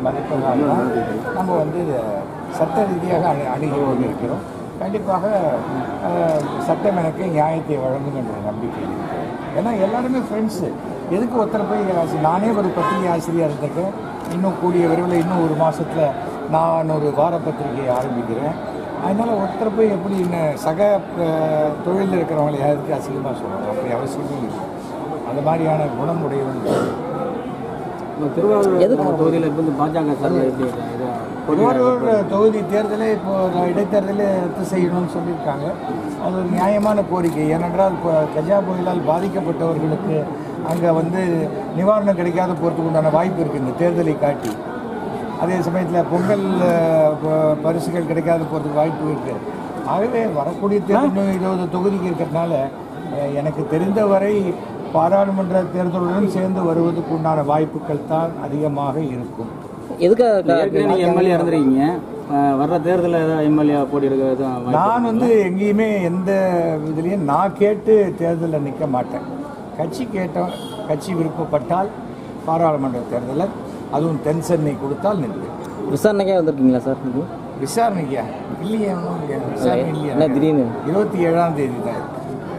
மதிப்பதால் தான் நம்ம வந்து இதை சட்ட ரீதியாக அணு அணுகி கொண்டிருக்கிறோம் கண்டிப்பாக அஹ், சட்டம் எனக்கு நியாயத்தை வழங்கும் என்ற நம்பிக்கை இருக்கு ஏன்னா எல்லாருமே ஃப்ரெண்ட்ஸு எதுக்கு ஒருத்தர் போய் ஆசி- நானே ஒரு பத்திரிகை ஆசிரியர் இருந்திருக்கேன் இன்னும் கூடிய விரைவில் இன்னும் ஒரு மாதத்தில் நான் ஒரு வார பத்திரிகையை ஆரம்பிக்கிறேன் அதனால் ஒருத்தர் போய் எப்படி என்ன சக அஹ், தொழிலில் இருக்கிறவங்களை யாருக்கு அசிங்கமாக சொல்லணும் அப்படி அவசியமே இல்லை அந்த மாதிரியான குணம் உடையவங்க இப்போ திருவாரூர் தொகுதியில் இருந்து பாஜக சார்பில் எப்படி இது திருவாரூர் தொகுதி தேர்தலை இப்போ இடைத்தேர்தலை ரத்து செய்யணும்னு சொல்லியிருக்காங்க அது ஒரு நியாயமான கோரிக்கை ஏனென்றால் இப்போ கஜா புயலால் பாதிக்கப்பட்டவர்களுக்கு அங்கே வந்து நிவாரணம் கிடைக்காத போகிறதுக்கு உண்டான வாய்ப்பு இருக்குது இந்த தேர்தலை காட்டி அதே சமயத்தில் பொங்கல் அஹ், ப- பரிசுகள் கிடைக்காத போகிறதுக்கு வாய்ப்பு இருக்குது ஆகவே வரக்கூடிய தேர்தல் இன்னும் இருபது தொகுதிக்கு இருக்கிறதுனால அஹ், எனக்கு தெரிந்தவரை பாராளுமன்ற தேர்தலுடன் சேர்ந்து வருவதற்கு உண்டான வாய்ப்புகள் தான் அதிகமாக இருக்கும் எதுக்காக ஏற்கனவே நீங்கள் எம்எல்ஏ இருந்திருக்கீங்க அஹ் வர்ற தேர்தலில் ஏதாவது எம்எல்ஏ போட்டி எடுக்க எதுவும் வாய்ப்பு நான் வந்து எங்கேயுமே எந்த இதுலேயும் நான் கேட்டு தேர்தலில் நிற்க மாட்டேன் கட்சி கேட்டோம் கட்சி விருப்பப்பட்டால் பாராளுமன்ற தேர்தலில் அதுவும் தென் சென்னை கொடுத்தால் நிற்பேன் விசாரணைக்கே வந்திருக்கீங்களா சார் இது விசாரணைக்கா இல்லையே ஒண்ணும் இல்லையா விசாரணை என்ன இல்லையா திடீர்னு இருபத்தி ஏழாம் தேதி தான் இருக்கு.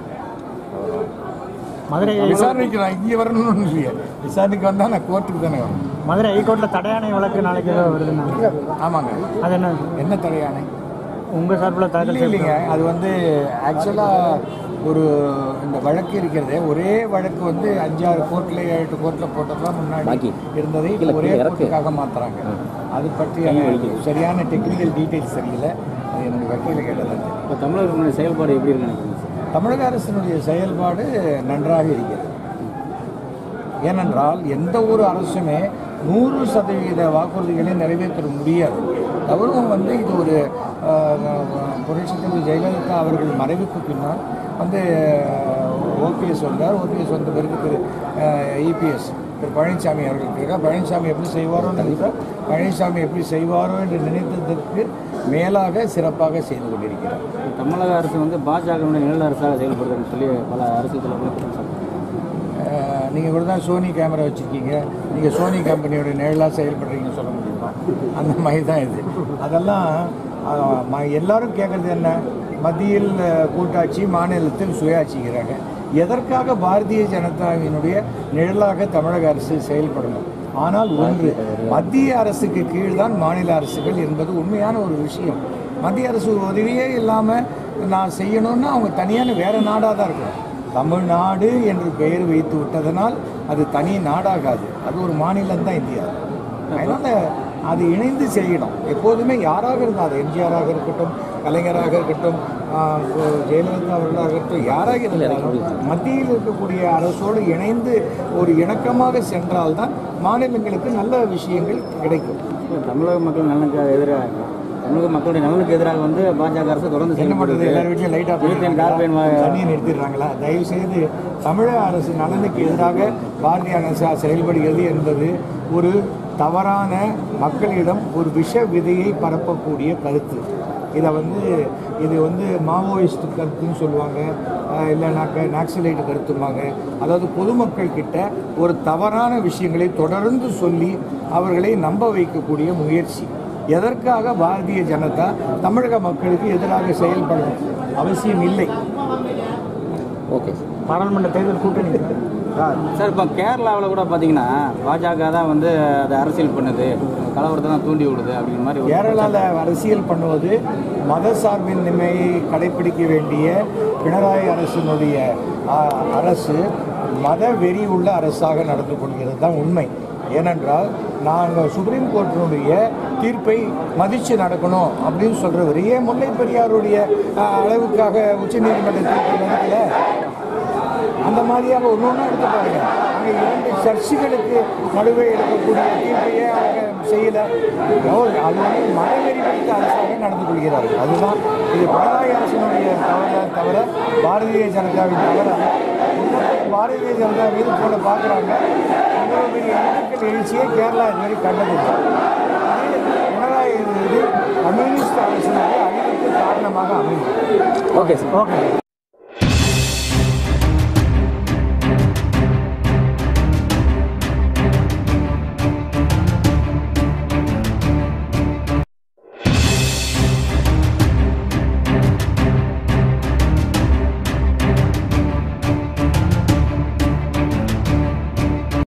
மதுரை விசாரணைக்கு நான் இங்கே வரணும்னு இல்லையா விசாரணைக்கு வந்தால் நான் கோர்ட்டுக்கு தானே வரணும் மதுரை ஹைகோர்ட்டில் தடையாணை வழக்கு நாளைக்கு ஏதோ வருதுன்னாங்க ஆமாங்க அது என்ன என்ன தடையானை உங்கள் சார்பில் தாக்கல் இல்லை இல்லைங்க அது வந்து ஆக்சுவலாக ஒரு இந்த வழக்கு இருக்கிறதே ஒரே வழக்கு வந்து அஞ்சாறு கோர்ட்டில் ஏழு எட்டு கோர்ட்டில் போட்டதெல்லாம் முன்னாடி பாக்கி. இருந்ததை இப்ப ஒரே கோர்ட்டுக்காக மாற்றுறாங்க அது பற்றி எனக்கு சரியான டெக்னிக்கல் டீட்டெயில்ஸ் தெரியல அது என்னுடைய வக்கீல கேட்டது இப்போ தமிழர்களுடைய செயல்பாடு எப்படி இருக்கு நினைக்கிறீங்க சார் தமிழக அரசினுடைய செயல்பாடு நன்றாக இருக்கிறது ஏனென்றால் எந்த ஒரு அரசுமே நூறு சதவீத வாக்குறுதிகளை நிறைவேற்ற முடியாது அவரும் வந்து இது ஒரு புரட்சி தலைவி ஜெயலலிதா அவர்கள் மறைவுக்கு பின்னால் வந்து ஓபிஎஸ் வந்தார் ஓபிஎஸ் வந்த பிறகு திரு இபிஎஸ் திரு பழனிசாமி அவர்கள் இருக்கார் பழனிசாமி எப்படி செய்வாரோ நினைத்தார் பழனிசாமி எப்படி செய்வாரோ என்று நினைத்ததற்கு மேலாக சிறப்பாக செய்து கொண்டிருக்கிறார் தமிழக அரசு வந்து பாஜகவுடைய நிழல் அரசாக செயல்படுதுன்னு சொல்லி பல அரசியல் தலைவர்கள் குற்றம் சாட்டுறாங்க. நீங்கள் கூட தான் சோனி கேமரா வச்சுருக்கீங்க நீங்கள் சோனி கம்பெனியோட நிழலாக செயல்படுறீங்கன்னு சொல்ல முடியுமா அந்த மாதிரி தான் இது அதெல்லாம் அஹ், ம- எல்லாரும் கேட்குறது என்ன மத்தியில் அஹ், கூட்டாட்சி மாநிலத்தில் சுயாட்சிக்கிறாங்க எதற்காக பாரதிய ஜனதாவினுடைய நிழலாக தமிழக அரசு செயல்படணும் ஆனால் ஒன்று மத்திய அரசுக்கு கீழ்தான் மாநில அரசுகள் என்பது உண்மையான ஒரு விஷயம் மத்திய அரசு உதவியே இல்லாமல் நான் செய்யணும்னா அவங்க தனியான வேறு நாடாக தான் இருக்கணும் தமிழ்நாடு என்று பெயர் வைத்து விட்டதனால் அது தனி நாடாகாது அது ஒரு மாநிலம் தான் இந்தியா அதனால் அது இணைந்து செய்யணும் எப்போதுமே யாராக இருந்தால் அது எம்ஜிஆராக இருக்கட்டும் கலைஞராக இருக்கட்டும் ஆஹ், ஜெயலலிதா அவர்களாக இருக்கட்டும் யாராக இருந்தாலும் மத்தியில் இருக்கக்கூடிய அரசோடு இணைந்து ஒரு இணக்கமாக சென்றால்தான் மாநிலங்களுக்கு நல்ல விஷயங்கள் கிடைக்கும் இப்போ தமிழக மக்கள் நலனுக்கு எதிராக தமிழக மக்களுடைய நலனுக்கு எதிராக வந்து பாஜக அரசு தொடர்ந்து என்ன பண்ணுறது செயல்படுது எல்லார் வீட்லையும் லைட் ஆஃப் மீத்தேன், கார்பன் வா- தண்ணியை நிறுத்திடுறாங்களா தயவு செய்து தமிழக அரசு நலனுக்கு எதிராக பாரதிய அரசு செயல்படுகிறது என்பது ஒரு தவறான மக்களிடம் ஒரு விஷ விதையை பரப்பக்கூடிய கருத்து இதை வந்து இது வந்து மாவோயிஸ்ட் கருத்துன்னு சொல்லுவாங்க அஹ் இல்லைனாக்க நாக்சலைட் கருத்தும்பாங்க அதாவது பொதுமக்கள் கிட்ட ஒரு தவறான விஷயங்களை தொடர்ந்து சொல்லி அவர்களை நம்ப வைக்கக்கூடிய முயற்சி எதற்காக பாரதிய ஜனதா தமிழக மக்களுக்கு எதிராக செயல்படணும் அவசியம் இல்லை ஓகே சார் பாராளுமன்ற தேர்தல் கூட்டணி சார் இப்போ கேரளாவில் கூட பார்த்தீங்கன்னா பாஜக தான் வந்து அதை அரசியல் பண்ணுது கலவரத்தை தான் தூண்டி விடுது அப்படிங்கிற மாதிரி ஒரு கேரளாவில் அரசியல் பண்ணுவது மத சார்பின்மையை கடைபிடிக்க வேண்டிய பினராயி அரசினுடைய ஆ, அரசு மத வெறி உள்ள அரசாக நடந்து கொள்கிறது தான் உண்மை ஏனென்றால் நாங்கள் சுப்ரீம் கோர்ட்டினுடைய தீர்ப்பை மதித்து நடக்கணும் அப்படின்னு சொல்கிறவர் ஏன் முல்லை பெரியாருடைய ஆ, அளவுக்காக உச்சநீதிமன்ற தீர்ப்பை மதிக்கல அந்த மாதிரியாக ஒன்று ஒன்றா எடுத்து பாருங்க அங்கே இரண்டு சர்ச்சுகளுக்கு நடுவே எடுக்கக்கூடிய தீர்ப்பையே அவங்க செய்யலை அவர் அது வந்து மனவெறி வைத்த அரசாக நடந்து கொள்கிறார்கள் அதுதான் இது பினராயி அரசினுடைய தவற தவிர பாரதிய ஜனதாவின் தவறு அல்ல. பொதுமக்கள் பாரதிய ஜனதா மீது போல பார்க்குறாங்க இவ்வளவு பெரிய இந்துக்கள் எழுச்சியை கேரளா இதுவரை கண்டதில்லை இது பினராயி இது கம்யூனிஸ்ட் அரசினுடைய அழிவுக்கு காரணமாக அமையும் ஓகே சார் ஓகே